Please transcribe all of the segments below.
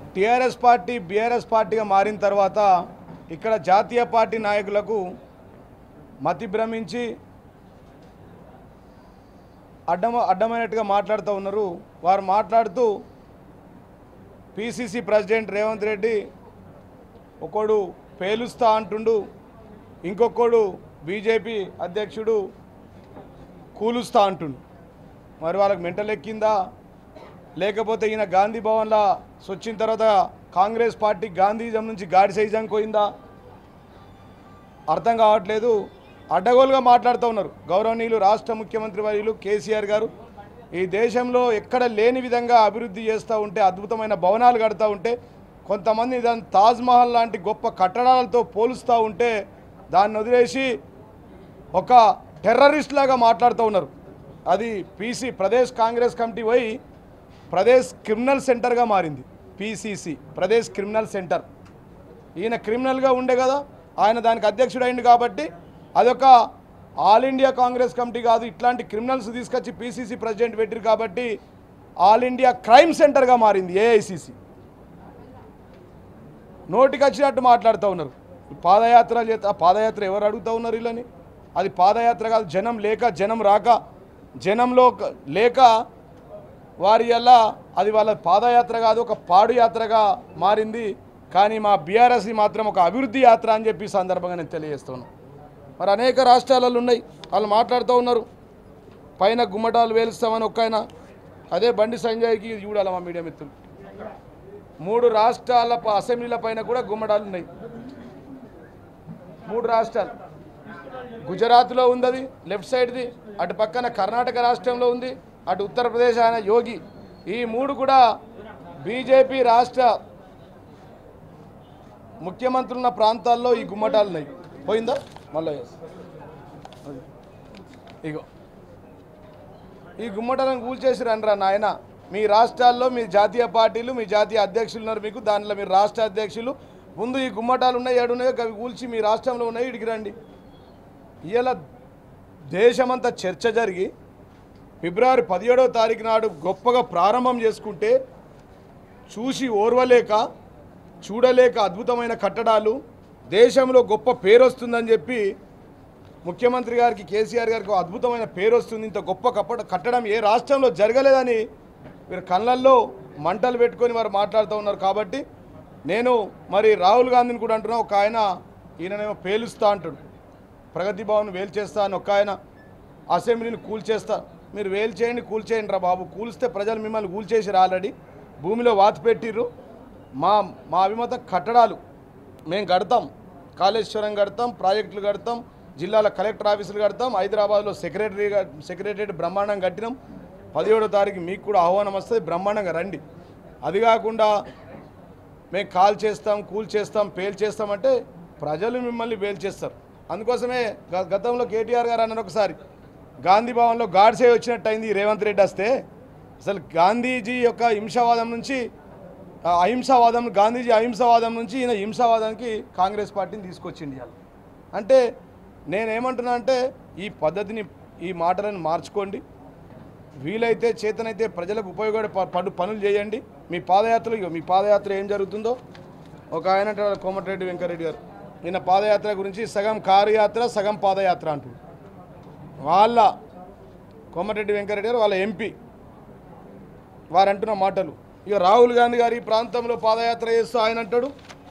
TRS party BRS పార్టీగా మారిన తర్వాత ఇక్కడ జాతీయ పార్టీ నాయకులకు మతి భ్రమించి అడ్డమ అడ్డమైనట్టుగా మాట్లాడుతూ ఉన్నారు వారు మాట్లాడుతూ పిసిసి ప్రెసిడెంట్ రేవంత్ రెడ్డి ఒకడు పేలుస్తా అంటుండు ఇంకొకడు బీజేపీ అధ్యక్షుడు కూలుస్తా అంటుండు మరి వాళ్ళకి మెంటల్ ఎక్కిందా లేకపోతే ఈయన గాంధీ భవన్లో వచ్చిన తర్వాత కాంగ్రెస్ పార్టీ గాంధీజం నుంచి గాడి సైజం పోయిందా అర్థం కావట్లేదు అడ్డగోలుగా మాట్లాడుతూ ఉన్నారు గౌరవనీయులు రాష్ట్ర ముఖ్యమంత్రి వర్యులు కేసీఆర్ గారు ఈ దేశంలో ఎక్కడ లేని విధంగా అభివృద్ధి చేస్తూ ఉంటే అద్భుతమైన భవనాలు కడుతూ ఉంటే కొంతమంది దాన్ని తాజ్మహల్ లాంటి గొప్ప కట్టడాలతో పోలుస్తూ ఉంటే దాన్ని వదిలేసి ఒక టెర్రరిస్ట్ లాగా మాట్లాడుతూ ఉన్నారు అది పీసీ ప్రదేశ్ కాంగ్రెస్ కమిటీ పోయి ప్రదేశ్ క్రిమినల్ సెంటర్గా మారింది పీసీసీ ప్రదేశ్ క్రిమినల్ సెంటర్ ఈయన క్రిమినల్గా ఉండే కదా ఆయన దానికి అధ్యక్షుడు అయింది కాబట్టి అదొక ఆల్ ఇండియా కాంగ్రెస్ కమిటీ కాదు ఇట్లాంటి క్రిమినల్స్ తీసుకొచ్చి పీసీసీ ప్రెసిడెంట్ పెట్టారు కాబట్టి ఆల్ ఇండియా క్రైమ్ సెంటర్గా మారింది ఏఐసిసి నోటికి వచ్చినట్టు మాట్లాడుతూ ఉన్నారు పాదయాత్ర చేత ఆ పాదయాత్ర ఎవరు అడుగుతూ ఉన్నారు వీళ్ళని అది పాదయాత్ర కాదు జనం లేక జనం రాక జనంలో క- లేక వారి వల్ల అది వాళ్ళ పాదయాత్ర కాదు ఒక పాడు యాత్రగా మారింది కానీ మా బీఆర్ఎస్ది మాత్రం ఒక అభివృద్ధి యాత్ర అని చెప్పి ఈ సందర్భంగా నేను తెలియజేస్తున్నాను మరి అనేక రాష్ట్రాలలో ఉన్నాయి వాళ్ళు మాట్లాడుతూ ఉన్నారు పైన గుమ్మటాలు వేలుస్తామని ఒక్క ఆయన అదే బండి సంజయ్కి చూడాలి మా మీడియా మిత్రులు మూడు రాష్ట్రాల ప- అసెంబ్లీల పైన కూడా గుమ్మటాలు ఉన్నాయి మూడు రాష్ట్రాలు గుజరాత్లో ఉంది అది లెఫ్ట్ సైడ్ది అటు పక్కన కర్ణాటక రాష్ట్రంలో ఉంది అటు ఉత్తరప్రదేశ్ ఆయన యోగి ఈ మూడు కూడా బీజేపీ రాష్ట్ర ముఖ్యమంత్రులున్న ప్రాంతాల్లో ఈ గుమ్మటాలు ఉన్నాయి పోయిందా మళ్ళీ ఇగో ఈ గుమ్మటాలను కూల్చేసి రండిరా నాయన మీ రాష్ట్రాల్లో మీ జాతీయ పార్టీలు మీ జాతీయ అధ్యక్షులు ఉన్నారు మీకు దానిలో మీరు రాష్ట్ర అధ్యక్షులు ముందు ఈ గుమ్మటాలు ఉన్నాయి ఏడున్నాయో అవి కూల్చి మీ రాష్ట్రంలో ఉన్నాయి ఇడికి రండి ఇలా దేశమంతా చర్చ జరిగి ఫిబ్రవరి పదిహేడవ తారీఖు నాడు గొప్పగా ప్రారంభం చేసుకుంటే చూసి ఓర్వలేక చూడలేక అద్భుతమైన కట్టడాలు దేశంలో గొప్ప పేరు వస్తుందని చెప్పి ముఖ్యమంత్రి గారికి కేసీఆర్ గారికి ఒక అద్భుతమైన పేరు వస్తుంది ఇంత గొప్ప కప్పట కట్టడం ఏ రాష్ట్రంలో జరగలేదని మీరు కళ్ళల్లో మంటలు పెట్టుకొని వారు మాట్లాడుతూ ఉన్నారు కాబట్టి నేను మరి రాహుల్ గాంధీని కూడా అంటున్నా ఒక ఆయన ఈయననేమో పేలుస్తా అంటాడు ప్రగతి భవన్ వేలు చేస్తా అని ఒక ఆయన అసెంబ్లీని కూల్చేస్తా మీరు వేలు చేయండి కూల్చేయండి రా బాబు కూల్స్తే ప్రజలు మిమ్మల్ని కూల్చేసారు ఆల్రెడీ భూమిలో వాత పెట్టిర్రు మా మా అభిమత కట్టడాలు మేము కడతాం కాళేశ్వరం కడతాం ప్రాజెక్టులు కడతాం జిల్లాల కలెక్టర్ ఆఫీసులు కడతాం హైదరాబాద్లో సెక్రటరీ సెక్రటరియట్ బ్రహ్మాండం కట్టినాం పదిహేడో తారీఖు మీకు కూడా ఆహ్వానం వస్తుంది బ్రహ్మాండంగా రండి అది కాకుండా మేము కాల్ చేస్తాం కూల్ చేస్తాం పేల్ చేస్తామంటే ప్రజలు మిమ్మల్ని వేలు చేస్తారు అందుకోసమే గ- గతంలో కేటీఆర్ గారు అన్నారు ఒకసారి గాంధీ భవన్లో గాడ్సే వచ్చినట్టు అయింది ఈ రేవంత్ రెడ్డి వస్తే అసలు గాంధీజీ యొక్క హింసావాదం నుంచి ఆ అహింసావాదం గాంధీజీ అహింసావాదం నుంచి ఈయన హింసావాదానికి కాంగ్రెస్ పార్టీని తీసుకొచ్చింది ఇవాళ అంటే నేనేమంటున్నా అంటే ఈ పద్ధతిని ఈ మాటలను మార్చుకోండి వీలైతే చేతనైతే ప్రజలకు ఉపయోగపడే ప- పడు పనులు చేయండి మీ పాదయాత్ర ఇగో మీ పాదయాత్ర ఏం జరుగుతుందో ఒక ఆయన అంటాడు కోమటిరెడ్డి వెంకరెడ్డి గారు నిన్న పాదయాత్ర గురించి సగం కారు యాత్ర సగం పాదయాత్ర అంటుంది వాళ్ళ కోమటిరెడ్డి వెంకరెడ్డి గారు వాళ్ళ ఎంపీ వారు అంటున్న మాటలు ఇక రాహుల్ గాంధీ గారు ఈ ప్రాంతంలో పాదయాత్ర చేస్తూ ఆయన అంటాడు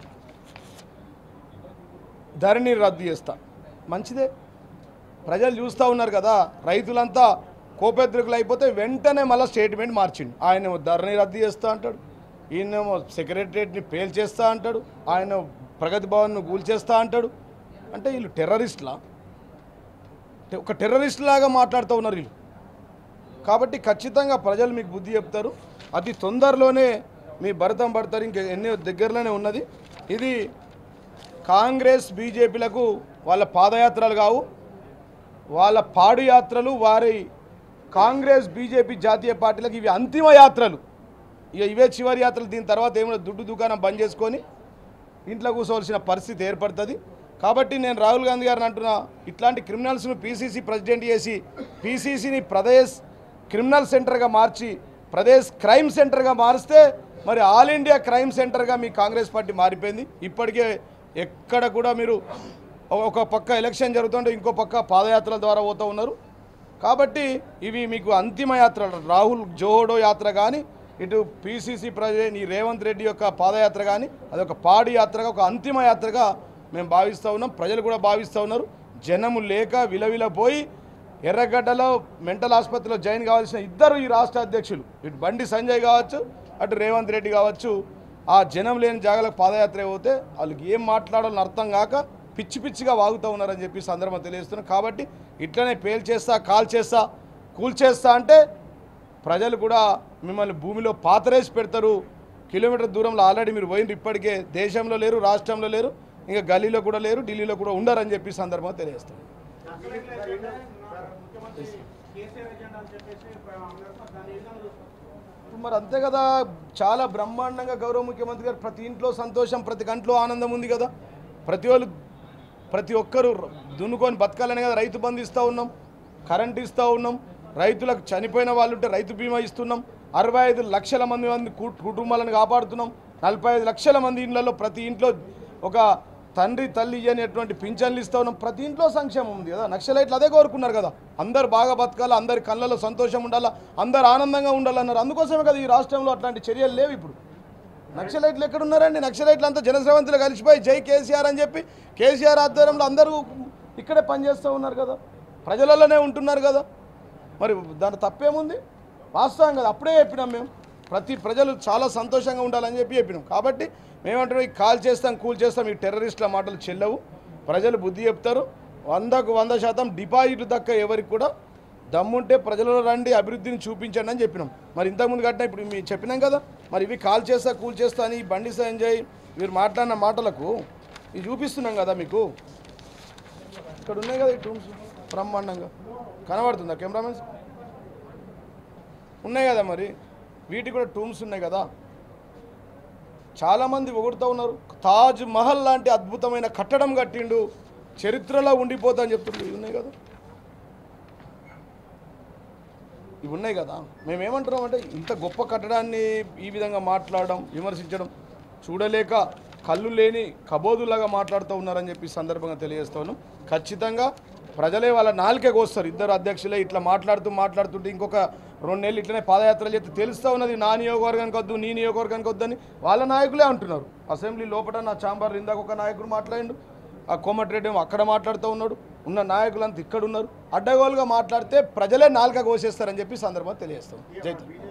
ధరణి రద్దు చేస్తా మంచిదే ప్రజలు చూస్తూ ఉన్నారు కదా రైతులంతా కోపెద్రికులు అయిపోతే వెంటనే మళ్ళీ స్టేట్మెంట్ మార్చిండు ఆయన ధరణి రద్దు చేస్తా అంటాడు ఈయనేమో సెక్రటరియట్ని పేల్చేస్తా అంటాడు ఆయన ప్రగతి భవన్ను కూల్చేస్తా అంటాడు అంటే వీళ్ళు టెర్రరిస్ట్లా టె- ఒక టెర్రరిస్ట్ లాగా మాట్లాడుతూ ఉన్నారు వీళ్ళు కాబట్టి ఖచ్చితంగా ప్రజలు మీకు బుద్ధి చెప్తారు అతి తొందరలోనే మీ భరతం పడతారు ఇంక ఎన్ని దగ్గరలోనే ఉన్నది ఇది కాంగ్రెస్ బీజేపీలకు వాళ్ళ పాదయాత్రలు కావు వాళ్ళ పాడు యాత్రలు వారి కాంగ్రెస్ బీజేపీ జాతీయ పార్టీలకు ఇవి అంతిమ యాత్రలు ఇక ఇవే చివరి యాత్రలు దీని తర్వాత ఏమైనా దుడ్డు దుకాణం బంద్ చేసుకొని ఇంట్లో కూర్చోవలసిన పరిస్థితి ఏర్పడుతుంది కాబట్టి నేను రాహుల్ గాంధీ గారిని అంటున్నా ఇట్లాంటి క్రిమినల్స్ను పీసీసీ ప్రెసిడెంట్ చేసి పీసీసీని ప్రదేశ్ క్రిమినల్ సెంటర్గా మార్చి ప్రదేశ్ క్రైమ్ సెంటర్గా మారిస్తే మరి ఆల్ ఇండియా క్రైమ్ సెంటర్గా మీ కాంగ్రెస్ పార్టీ మారిపోయింది ఇప్పటికే ఎక్కడ కూడా మీరు ఒక పక్క ఎలక్షన్ జరుగుతుంటే ఇంకో పక్క పాదయాత్రల ద్వారా పోతూ ఉన్నారు కాబట్టి ఇవి మీకు అంతిమ యాత్ర రాహుల్ జోహోడో యాత్ర కానీ ఇటు పిసిసి ప్రెసిడెంట్ ఈ రేవంత్ రెడ్డి యొక్క పాదయాత్ర కానీ అదొక పాడి యాత్రగా ఒక అంతిమ యాత్రగా మేము భావిస్తూ ఉన్నాం ప్రజలు కూడా భావిస్తూ ఉన్నారు జనము లేక విలవిలపోయి ఎర్రగడ్డలో మెంటల్ ఆసుపత్రిలో జాయిన్ కావాల్సిన ఇద్దరు ఈ రాష్ట్ర అధ్యక్షులు ఇటు బండి సంజయ్ కావచ్చు అటు రేవంత్ రెడ్డి కావచ్చు ఆ జనం లేని జాగాలకు పాదయాత్ర పోతే వాళ్ళకి ఏం మాట్లాడాలని అర్థం కాక పిచ్చి పిచ్చిగా వాగుతూ ఉన్నారని చెప్పి సందర్భం తెలియజేస్తున్నాం కాబట్టి ఇట్లనే పేల్ చేస్తా కాల్ చేస్తా కూల్ చేస్తా అంటే ప్రజలు కూడా మిమ్మల్ని భూమిలో పాతరేసి పెడతారు కిలోమీటర్ దూరంలో ఆల్రెడీ మీరు పోయినరు ఇప్పటికే దేశంలో లేరు రాష్ట్రంలో లేరు ఇంకా గల్లీలో కూడా లేరు ఢిల్లీలో కూడా ఉండరని చెప్పి సందర్భంగా తెలియజేస్తాం ఇప్పుడు మరి అంతే కదా చాలా బ్రహ్మాండంగా గౌరవ ముఖ్యమంత్రి గారు ప్రతి ఇంట్లో సంతోషం ప్రతి కంట్లో ఆనందం ఉంది కదా ప్రతి వాళ్ళు ప్రతి ఒక్కరు దున్నుకొని బతకాలని కదా రైతు బంధు ఇస్తూ ఉన్నాం కరెంట్ ఇస్తూ ఉన్నాం రైతులకు చనిపోయిన వాళ్ళు ఉంటే రైతు బీమా ఇస్తున్నాం అరవై ఐదు లక్షల మంది మంది కు- కుటుంబాలను కాపాడుతున్నాం నలభై ఐదు లక్షల మంది ఇళ్లలో ప్రతి ఇంట్లో ఒక తండ్రి తల్లి అనేటువంటి పింఛన్లు ఇస్తూ ఉన్నాం ప్రతి ఇంట్లో సంక్షేమం ఉంది కదా నక్సలైట్లు అదే కోరుకున్నారు కదా అందరు బాగా బతకాలి అందరి కళ్ళలో సంతోషం ఉండాలా అందరు ఆనందంగా ఉండాలన్నారు అందుకోసమే కదా ఈ రాష్ట్రంలో అట్లాంటి చర్యలు లేవు ఇప్పుడు నక్సలైట్లు ఎక్కడ ఉన్నారండి నక్సలైట్లు అంతా జనశ్రవంతులు కలిసిపోయి జై కేసీఆర్ అని చెప్పి కేసీఆర్ ఆధ్వర్యంలో అందరూ ఇక్కడే పనిచేస్తూ ఉన్నారు కదా ప్రజలలోనే ఉంటున్నారు కదా మరి దాని తప్పేముంది వాస్తవం కదా అప్పుడే చెప్పినాం మేము ప్రతి ప్రజలు చాలా సంతోషంగా ఉండాలని చెప్పి చెప్పినాం కాబట్టి మేమంటున్నాం ఈ కాల్ చేస్తాం కూల్ చేస్తాం ఈ టెర్రరిస్టుల మాటలు చెల్లవు ప్రజలు బుద్ధి చెప్తారు వందకు వంద శాతం డిపాజిట్ దక్క ఎవరికి కూడా దమ్ముంటే ప్రజలలో రండి అభివృద్ధిని చూపించండి అని చెప్పినాం మరి ఇంతకుముందు కట్టిన ఇప్పుడు మీరు చెప్పినాం కదా మరి ఇవి కాల్ చేస్తా కూల్ చేస్తా అని ఈ బండి సంజయ్ మీరు మాట్లాడిన మాటలకు ఇవి చూపిస్తున్నాం కదా మీకు ఇక్కడ ఉన్నాయి కదా ఈ టూమ్స్ బ్రహ్మాండంగా కనబడుతుందా కెమెరామెన్స్ ఉన్నాయి కదా మరి వీటికి కూడా టూమ్స్ ఉన్నాయి కదా చాలామంది పొగుడుతూ ఉన్నారు తాజ్ మహల్ లాంటి అద్భుతమైన కట్టడం కట్టిండు చరిత్రలో ఉండిపోతా అని చెప్తుండ్రు ఇవి ఉన్నాయి కదా ఇవి ఉన్నాయి కదా మేమేమంటున్నాం అంటే ఇంత గొప్ప కట్టడాన్ని ఈ విధంగా మాట్లాడడం విమర్శించడం చూడలేక కళ్ళు లేని కబోదులాగా మాట్లాడుతూ ఉన్నారని చెప్పి ఈ సందర్భంగా తెలియజేస్తా ఉన్నాం ఖచ్చితంగా ప్రజలే వాళ్ళ నాలుకే కోస్తారు ఇద్దరు అధ్యక్షులే ఇట్లా మాట్లాడుతూ మాట్లాడుతుంటే ఇంకొక రెండు నెలలు ఇట్లనే పాదయాత్రలు చేస్తే తెలుస్తూ ఉన్నది నా నియోగవర్గానికి వద్దు నీ నియోగవర్గానికి వద్దని వాళ్ళ నాయకులే అంటున్నారు అసెంబ్లీ లోపల నా చాంబర్ ఇందాక ఒక నాయకుడు మాట్లాడిండు ఆ కోమటిరెడ్డి ఏమో అక్కడ మాట్లాడుతూ ఉన్నాడు ఉన్న నాయకులంతా ఇక్కడ ఉన్నారు అడ్డగోలుగా మాట్లాడితే ప్రజలే నాలుక కోసేస్తారని చెప్పి సందర్భంగా తెలియజేస్తాం జై